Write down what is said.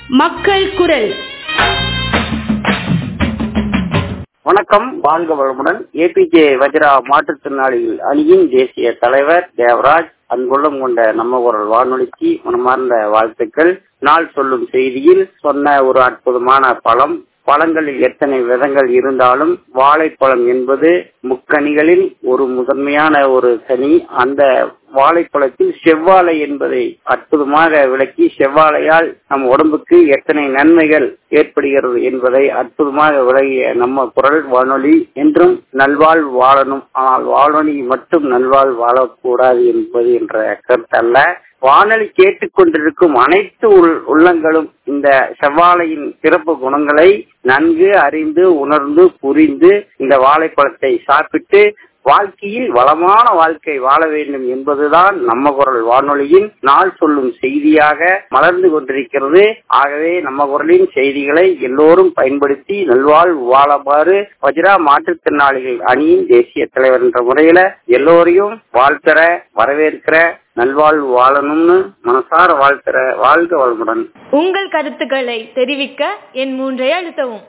மக்கள் குரல் வணக்கம் வாழ்க வளமுடன் ஏபிஜே வஜ்ரா மாற்றுத்திறனாளிகள் அணியின் தேசிய தலைவர் தேவராஜ் அன்புள்ளம் கொண்ட நம்ம குரல் வானொலிக்கு மனமார்ந்த வாழ்த்துக்கள் நாள் சொல்லும் செய்தியில் சொன்ன ஒரு அற்புதமான பழம் பழங்களில் எத்தனை விதங்கள் இருந்தாலும் வாழைப்பழம் என்பது முக்கனிகளில் ஒரு முதன்மையான ஒரு கனி அந்த வாழைப்பழத்தில் செவ்வாழை என்பதை அற்புதமாக விளக்கி செவ்வாழையால் நம் உடம்புக்கு எத்தனை நன்மைகள் ஏற்படுகிறது என்பதை அற்புதமாக விளங்கிய நம்ம குரல் வானொலி என்றும் நல்வாழ் வாழணும் ஆனால் வானொலி மட்டும் நல்வாழ் வாழக்கூடாது என்பது என்ற கருத்தல்ல வானொலி கேட்டுக்கொண்டிருக்கும் அனைத்து உள்ளங்களும் இந்த செவ்வாழையின் சிறப்பு குணங்களை நன்கு அறிந்து உணர்ந்து புரிந்து இந்த வாழைப்பழத்தை சாப்பிட்டு வாழ்க்கையில் வளமான வாழ்க்கை வாழ வேண்டும் என்பதுதான் நம்ம குரல் வானொலியின் நாள் சொல்லும் செய்தியாக மலர்ந்து கொண்டிருக்கிறது ஆகவே நம்ம குரலின் செய்திகளை எல்லோரும் பயன்படுத்தி நல்வாழ் வாழமாறு வஜ்ரா மாற்றுத்திறனாளிகள் அணியின் தேசிய தலைவர் என்ற முறையில எல்லோரையும் வாழ்த்துற வரவேற்கிற நல்வாழ்வு வாழணும்னு மனசார வாழ்த்துற வாழ்க வளமுடன் உங்கள் கருத்துக்களை தெரிவிக்க என் மூன்றை அழுத்தவும்